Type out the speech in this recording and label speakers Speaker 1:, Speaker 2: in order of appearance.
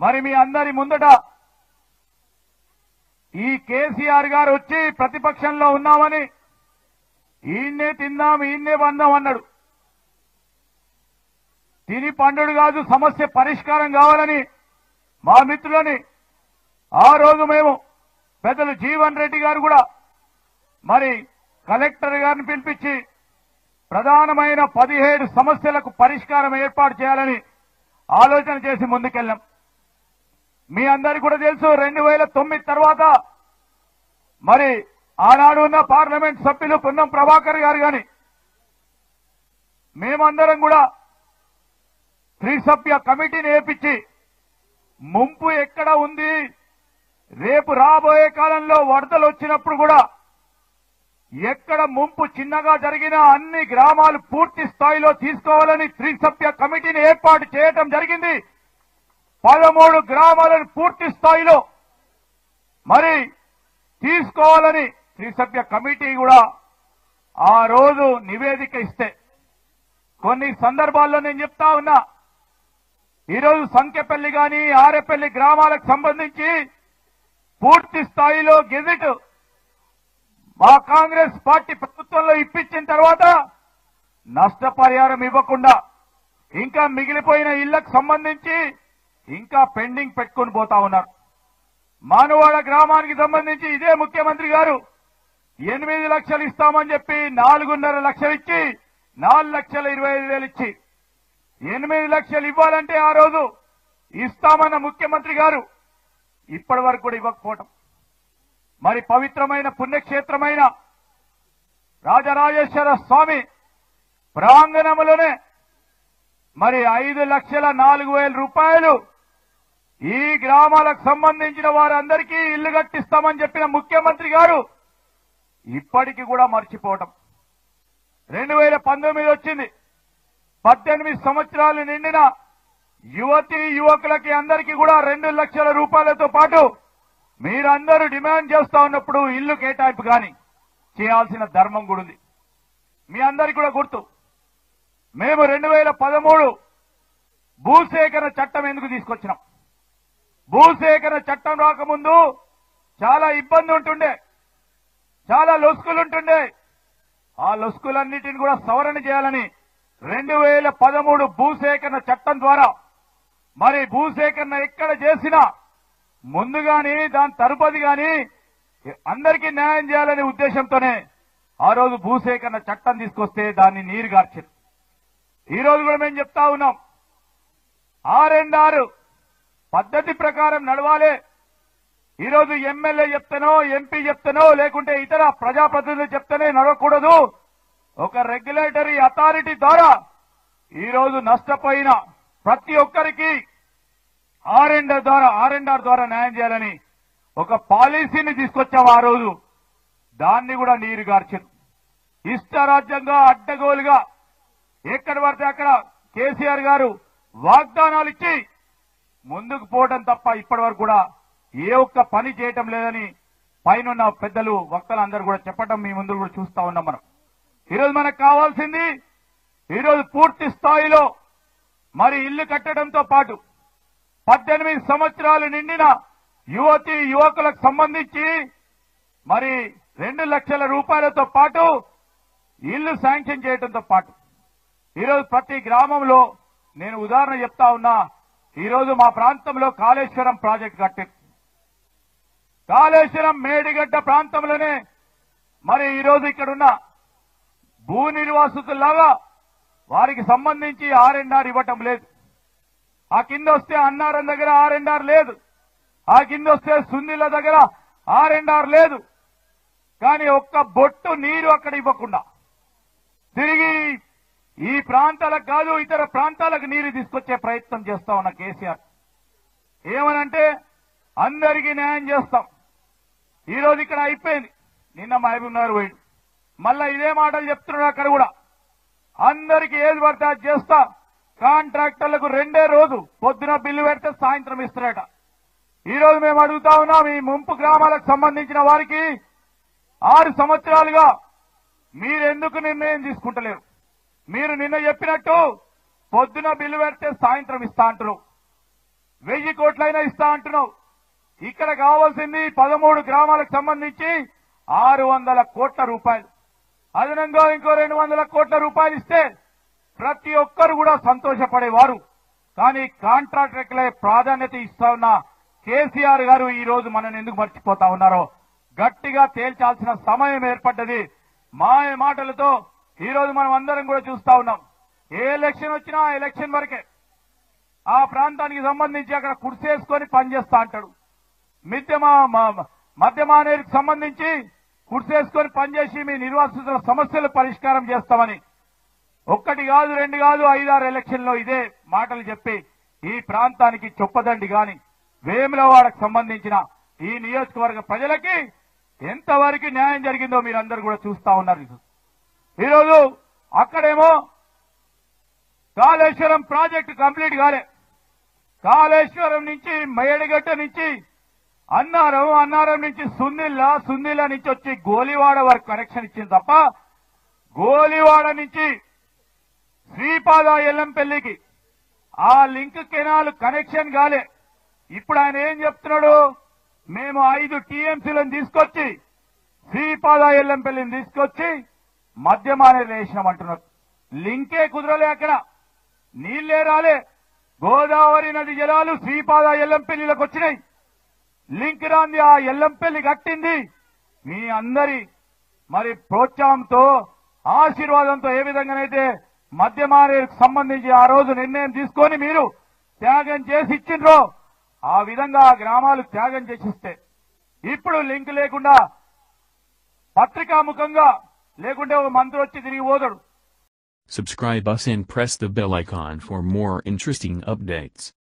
Speaker 1: మరి మీ అందరి ముందట ఈ కేసీఆర్ గారు వచ్చి ప్రతిపక్షంలో ఉన్నామని ఈయన్నే తిందాం ఈయన్నే బందాం అన్నాడు తిని పండుడు కాదు సమస్య పరిష్కారం కావాలని మా మిత్రులని ఆ రోజు మేము పెద్దలు జీవన్ రెడ్డి గారు కూడా మరి కలెక్టర్ గారిని పిలిపించి ప్రధానమైన పదిహేడు సమస్యలకు పరిష్కారం ఏర్పాటు చేయాలని ఆలోచన చేసి ముందుకెళ్ళాం మీ అందరికీ కూడా తెలుసు రెండు వేల తొమ్మిది తర్వాత మరి ఆనాడు ఉన్న పార్లమెంట్ సభ్యులు పున్నం ప్రభాకర్ గారు గాని మేమందరం కూడా త్రిసభ్య కమిటీని ఏపించి ముంపు ఎక్కడ ఉంది రేపు రాబోయే కాలంలో వరదలు వచ్చినప్పుడు కూడా ఎక్కడ ముంపు చిన్నగా జరిగినా అన్ని గ్రామాలు పూర్తి స్థాయిలో తీసుకోవాలని త్రిసభ్య కమిటీని ఏర్పాటు చేయటం జరిగింది పదమూడు గ్రామాలను పూర్తి స్థాయిలో మరి తీసుకోవాలని త్రిసభ్య కమిటీ కూడా ఆ రోజు నివేదిక ఇస్తే కొన్ని సందర్భాల్లో నేను చెప్తా ఉన్నా ఈరోజు సంఖ్యపల్లి గాని ఆరెపల్లి గ్రామాలకు సంబంధించి పూర్తి స్థాయిలో గెజిట్ మా కాంగ్రెస్ పార్టీ ప్రభుత్వంలో ఇప్పించిన తర్వాత నష్టపరిహారం ఇవ్వకుండా ఇంకా మిగిలిపోయిన ఇళ్లకు సంబంధించి ఇంకా పెండింగ్ పెట్టుకొని పోతా ఉన్నారు మానవాడ గ్రామానికి సంబంధించి ఇదే ముఖ్యమంత్రి గారు ఎనిమిది లక్షలు ఇస్తామని చెప్పి నాలుగున్నర లక్షలు ఇచ్చి నాలుగు లక్షల ఇరవై ఐదు వేలు ఇచ్చి ఎనిమిది లక్షలు ఇవ్వాలంటే ఆ రోజు ఇస్తామన్న ముఖ్యమంత్రి గారు ఇప్పటి వరకు కూడా ఇవ్వకపోవటం మరి పవిత్రమైన పుణ్యక్షేత్రమైన రాజరాజేశ్వర స్వామి ప్రాంగణములోనే మరి ఐదు లక్షల నాలుగు వేల రూపాయలు ఈ గ్రామాలకు సంబంధించిన వారందరికీ ఇల్లు కట్టిస్తామని చెప్పిన ముఖ్యమంత్రి గారు ఇప్పటికి కూడా మర్చిపోవటం రెండు వేల పంతొమ్మిది వచ్చింది పద్దెనిమిది సంవత్సరాలు నిండిన యువతి యువకులకి అందరికీ కూడా రెండు లక్షల రూపాయలతో పాటు మీరందరూ డిమాండ్ చేస్తా ఉన్నప్పుడు ఇల్లు కేటాయింపు గాని చేయాల్సిన ధర్మం కూడా ఉంది మీ అందరికీ కూడా గుర్తు మేము రెండు వేల పదమూడు భూసేకరణ చట్టం ఎందుకు తీసుకొచ్చినాం భూసేకరణ చట్టం రాకముందు చాలా ఇబ్బంది ఉంటుండే చాలా లొసుకులుంటుండే ఆ లొసుకులన్నిటిని కూడా సవరణ చేయాలని రెండు వేల పదమూడు భూసేకరణ చట్టం ద్వారా మరి భూసేకరణ ఎక్కడ చేసినా ముందుగాని దాని తరుపతి గాని అందరికీ న్యాయం చేయాలనే ఉద్దేశంతోనే ఆ రోజు భూసేకరణ చట్టం తీసుకొస్తే దాన్ని నీరు గార్చారు ఈ రోజు కూడా మేము చెప్తా ఉన్నాం ఆర్ అండ్ ఆరు పద్ధతి ప్రకారం నడవాలి ఈ రోజు ఎమ్మెల్యే చెప్తానో ఎంపీ చెప్తానో లేకుంటే ఇతర ప్రజాప్రతినిధులు చెప్తేనే నడవకూడదు ఒక రెగ్యులేటరీ అథారిటీ ద్వారా ఈ రోజు నష్టపోయిన ప్రతి ఒక్కరికి ఆర్ అండ్ ఆర్ ద్వారా ఆర్ అండ్ ఆర్ ద్వారా న్యాయం చేయాలని ఒక పాలసీని తీసుకొచ్చాం ఆ రోజు దాన్ని కూడా నీరు గార్చారు ఇష్టరాజ్యంగా అడ్డగోలుగా ఎక్కడ పడితే అక్కడ కేసీఆర్ గారు వాగ్దానాలు ఇచ్చి ముందుకు పోవడం తప్ప ఇప్పటి వరకు కూడా ఏ ఒక్క పని చేయటం లేదని పైన పెద్దలు వక్తలందరూ కూడా చెప్పడం మీ ముందు కూడా చూస్తా ఉన్నాం మనం ఈరోజు మనకు కావాల్సింది ఈరోజు పూర్తి స్థాయిలో మరి ఇల్లు కట్టడంతో పాటు పద్దెనిమిది సంవత్సరాలు నిండిన యువతి యువకులకు సంబంధించి మరి రెండు లక్షల రూపాయలతో పాటు ఇల్లు శాంక్షన్ చేయడంతో పాటు ఈరోజు ప్రతి గ్రామంలో నేను ఉదాహరణ చెప్తా ఉన్నా ఈరోజు మా ప్రాంతంలో కాళేశ్వరం ప్రాజెక్ట్ కట్టారు కాళేశ్వరం మేడిగడ్డ ప్రాంతంలోనే మరి ఈరోజు ఇక్కడున్న భూ నిర్వాసితుల్లాగా వారికి సంబంధించి ఆర్ అండ్ ఆర్ ఇవ్వటం లేదు ఆ కింద వస్తే అన్నారం దగ్గర ఆర్ అండ్ ఆర్ లేదు ఆ కింద వస్తే సుందిల దగ్గర ఆర్ అండ్ ఆర్ లేదు కానీ ఒక్క బొట్టు నీరు అక్కడ ఇవ్వకుండా తిరిగి ఈ ప్రాంతాలకు కాదు ఇతర ప్రాంతాలకు నీరు తీసుకొచ్చే ప్రయత్నం చేస్తా ఉన్న కేసీఆర్ ఏమనంటే అందరికీ న్యాయం చేస్తాం ఈ రోజు ఇక్కడ అయిపోయింది నిన్న మహబూబ్నగర్ పోయిండు మళ్ళా ఇదే మాటలు చెప్తున్నాడు అక్కడ కూడా అందరికీ ఏది పడితే అది చేస్తా కాంట్రాక్టర్లకు రెండే రోజు పొద్దున బిల్లు పెడితే సాయంత్రం ఇస్తారట ఈ రోజు మేము అడుగుతా ఉన్నాం ఈ ముంపు గ్రామాలకు సంబంధించిన వారికి ఆరు సంవత్సరాలుగా మీరెందుకు నిర్ణయం తీసుకుంటలేరు మీరు నిన్న చెప్పినట్టు పొద్దున బిల్లు పెడితే సాయంత్రం ఇస్తా అంటారు వెయ్యి కోట్లైనా ఇస్తా అంటున్నావు ఇక్కడ కావాల్సింది పదమూడు గ్రామాలకు సంబంధించి ఆరు వందల కోట్ల రూపాయలు అదనంగా ఇంకో రెండు వందల కోట్ల రూపాయలు ఇస్తే ప్రతి ఒక్కరు కూడా సంతోషపడేవారు కానీ కాంట్రాక్టర్లే ప్రాధాన్యత ఇస్తా ఉన్న కేసీఆర్ గారు ఈ రోజు మనల్ని ఎందుకు మర్చిపోతా ఉన్నారో గట్టిగా తేల్చాల్సిన సమయం ఏర్పడ్డది మాయ మాటలతో ఈ రోజు మనం అందరం కూడా చూస్తా ఉన్నాం ఏ ఎలక్షన్ వచ్చినా ఆ ఎలక్షన్ వరకే ఆ ప్రాంతానికి సంబంధించి అక్కడ కుర్చేసుకొని పనిచేస్తా అంటాడు మిద్యమా మ- మద్యమానేరుకు సంబంధించి కుర్చేసుకొని పనిచేసి మీ నిర్వాసితుల సమస్యలు పరిష్కారం చేస్తామని ఒక్కటి కాదు రెండు కాదు ఐదారు ఎలక్షన్ లో ఇదే మాటలు చెప్పి ఈ ప్రాంతానికి చొప్పదండి గాని వేములవాడకు సంబంధించిన ఈ నియోజకవర్గ ప్రజలకి ఎంతవరకు న్యాయం జరిగిందో మీరందరూ కూడా చూస్తా ఉన్నారు ఈరోజు అక్కడేమో కాళేశ్వరం ప్రాజెక్టు కంప్లీట్ కాలే కాళేశ్వరం నుంచి మేడిగడ్డ నుంచి అన్నారం అన్నారం నుంచి సుందిల్లా సుందిల్లా నుంచి వచ్చి గోలివాడ వరకు కనెక్షన్ ఇచ్చింది తప్ప గోలివాడ నుంచి శ్రీపాద ఎల్లంపల్లికి ఆ లింక్ కెనాల్ కనెక్షన్ కాలే ఇప్పుడు ఆయన ఏం చెప్తున్నాడు మేము ఐదు టీఎంసీలను తీసుకొచ్చి శ్రీపాద ఎల్లంపల్లిని తీసుకొచ్చి మద్యమానే వేసినామంటున్నారు లింకే కుదరలే అక్కడ నీళ్లే రాలే గోదావరి నది జలాలు శ్రీపాద ఎల్లంపల్లిలకు వచ్చినాయి లింక్ రాంది ఆ ఎల్లంపల్లి కట్టింది మీ అందరి మరి ప్రోత్సాహంతో ఆశీర్వాదంతో ఏ విధంగానైతే మద్యమానేరుకు సంబంధించి ఆ రోజు నిర్ణయం తీసుకొని మీరు త్యాగం చేసి ఇచ్చిండ్రో ఆ విధంగా ఆ గ్రామాలు త్యాగం చేసిస్తే ఇప్పుడు లింక్ లేకుండా పత్రికాముఖంగా లేకుంటే ఒక మంత్రి వచ్చి తిరిగి పోతాడు
Speaker 2: Subscribe us and press the bell icon for more interesting updates.